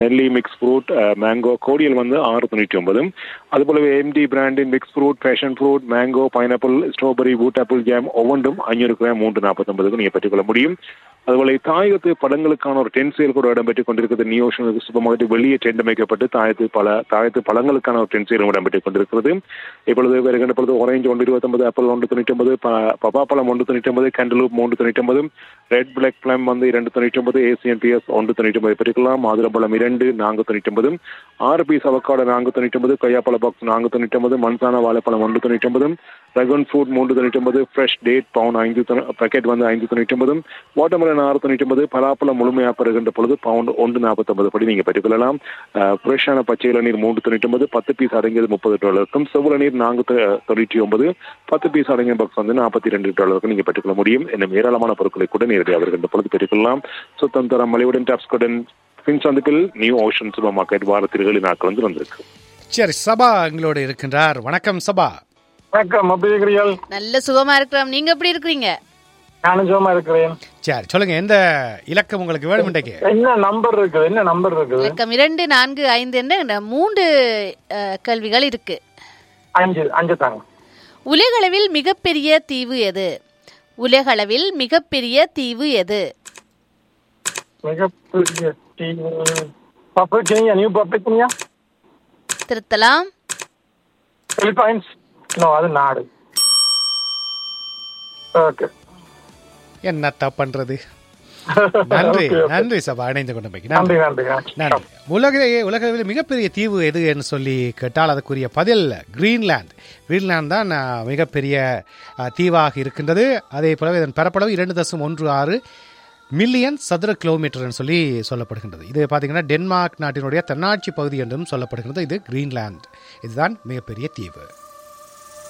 நெல்லி mix fruit mango cordial வந்து ஆறு தொண்ணூற்றி ஒன்பது அதுபோலவே எம்டி பிராண்டின் mix fruit passion fruit mango pineapple strawberry பூட் ஆப்பிள் ஜாம் ஒவ்வொன்றும் ஐநூறு கிராம் மூன்று நாற்பத்தொன்பதுக்கு நீங்கள் பெற்றுக்கொள்ள முடியும் அதுபோல தாயகத்து பழங்களுக்கான ஒரு டென் சேல் கூட இடம்பெற்றுக் கொண்டிருக்கிறது நியூ ஓஷன் சூப்பர் மார்க்கெட் வெளியே டெண்ட் அமைக்கப்பட்டு தாயத்து பல தாயத்து பழங்களுக்கான ஒரு டென் சேலும் இடம்பெற்றுக் கொண்டிருக்கிறது இப்பொழுது வருகின்ற பொழுது ஒரேஞ்ச் ஒன்று இருபத்தொன்பது ஆப்பிள் ஒன்று தொண்ணூற்றி ஒன்பது பப்பாப்பழம் ஒன்று தொண்ணூற்றி ஒன்பது கேண்டலூப் மூன்று தொண்ணூற்றி ஒன்பது ரெட் பிளாக் பிளம் வந்து இரண்டு தொண்ணூற்றி ஒன்பது ஏசியன் பிஎஸ் ஒன்று தொண்ணூற்றி ஒன்பது பெற்றுக்கலாம் மாதுளம்பழம் இரண்டு நான்கு தொண்ணூற்றி ஒன்பது ஆறு பீஸ் அவக்காடு நான்கு தொண்ணூற்றி ஒன்பது கொய்யாப்பழ பாக்ஸ் நான்கு தொண்ணூற்றி ஒன்பது மன்சான வாழைப்பழம் ஒன்று தொண்ணூற்றி ஒன்பது ட்ராகன் ஃப்ரூட் மூன்று தொண்ணூற்றி ஒன்பது ஃப்ரெஷ் டேட் பவுன் ஐந்து பேக்கெட் வந்து ஐந்து தொண்ணூற்றி ஒன்பது வாட்டர்மெலன் ஆறு தொண்ணூற்றி ஒன்பது பலாப்பழம் முழுமையாக பெறுகின்ற பொழுது பவுண்ட் ஒன்று நாற்பத்தொன்பது படி நீங்கள் பெற்றுக்கொள்ளலாம் ஃப்ரெஷ்ஷான பச்சை இளநீர் மூன்று தொண்ணூற்றி ஒன்பது பத்து பீஸ் அடங்கியது முப்பது டாலருக்கும் செவ்வள நீர் நான்கு தொண்ணூற்றி ஒன்பது பத்து பீஸ் அடங்கிய பாக்ஸ் வந்து நாற்பத்தி ரெண்டு டாலருக்கு நீங்கள் பெற்றுக்கொள்ள முடியும் இன்னும் ஏராளமான பொருட்களை கூட நேரடியாக வருகின்ற பொழுது பெற்றுக்கொள்ளலாம் சுத்தம் தரம் மலிவுடன் டாப்ஸ்குடன் பின் சந்திப்பில் நியூ ஓஷன் சூப்பர் மார்க்கெட் வாரத்தில் ஏழு நாட்கள் வந்து வந்திருக்கு சரி சபா எங்களோடு இருக்கின்றார் வணக்கம் சபா வணக்கம் எப்படி இருக்கிறீர்கள் நல்ல சுகமா இருக்கிறோம் நீங்க எப்படி இருக்கிறீங்க நானும் சுகமா இருக்கிறேன் சரி சொல்லுங்க எந்த இலக்கம் உங்களுக்கு வேணும் இன்றைக்கு என்ன நம்பர் இருக்குது என்ன நம்பர் இருக்குது இலக்கம் இரண்டு நான்கு ஐந்து என்ற மூன்று அஹ், கேள்விகள் இருக்கு அஞ்சு அஞ்சு தாங்க உலகளவில் மிகப்பெரிய தீவு எது உலகளவில் மிகப்பெரிய தீவு எது மிகப்பெரிய டீம் பப்பிக்கினியா நியூ பப்பிக்கினியா திருத்தலாம் பிலிப்பைன்ஸ் நோ அது நாடு ஓகே என்னத்த பண்றது நன்றி நன்றி சபா இணைந்து கொண்டு போய் நன்றி நன்றி நன்றி நன்றி உலகிலேயே உலகில் மிகப்பெரிய தீவு எது என்று சொல்லி கேட்டால் அதுக்குரிய பதில் கிரீன்லாந்து கிரீன்லாந்து தான் அஹ், மிகப்பெரிய அஹ், தீவாக இருக்கின்றது அதே போலவே இதன் பரப்பளவு இரண்டு தசம் ஒன்று ஆறு மில்லியன் சதுர கிலோமீட்டர்னு சொல்லி சொல்லப்படுகின்றது இது பார்த்தீங்கன்னா டென்மார்க் நாட்டினுடைய தன்னாட்சி பகுதி என்றும் சொல்லப்படுகின்றது இது கிரீன்லாந்து இதுதான் மிகப்பெரிய தீவு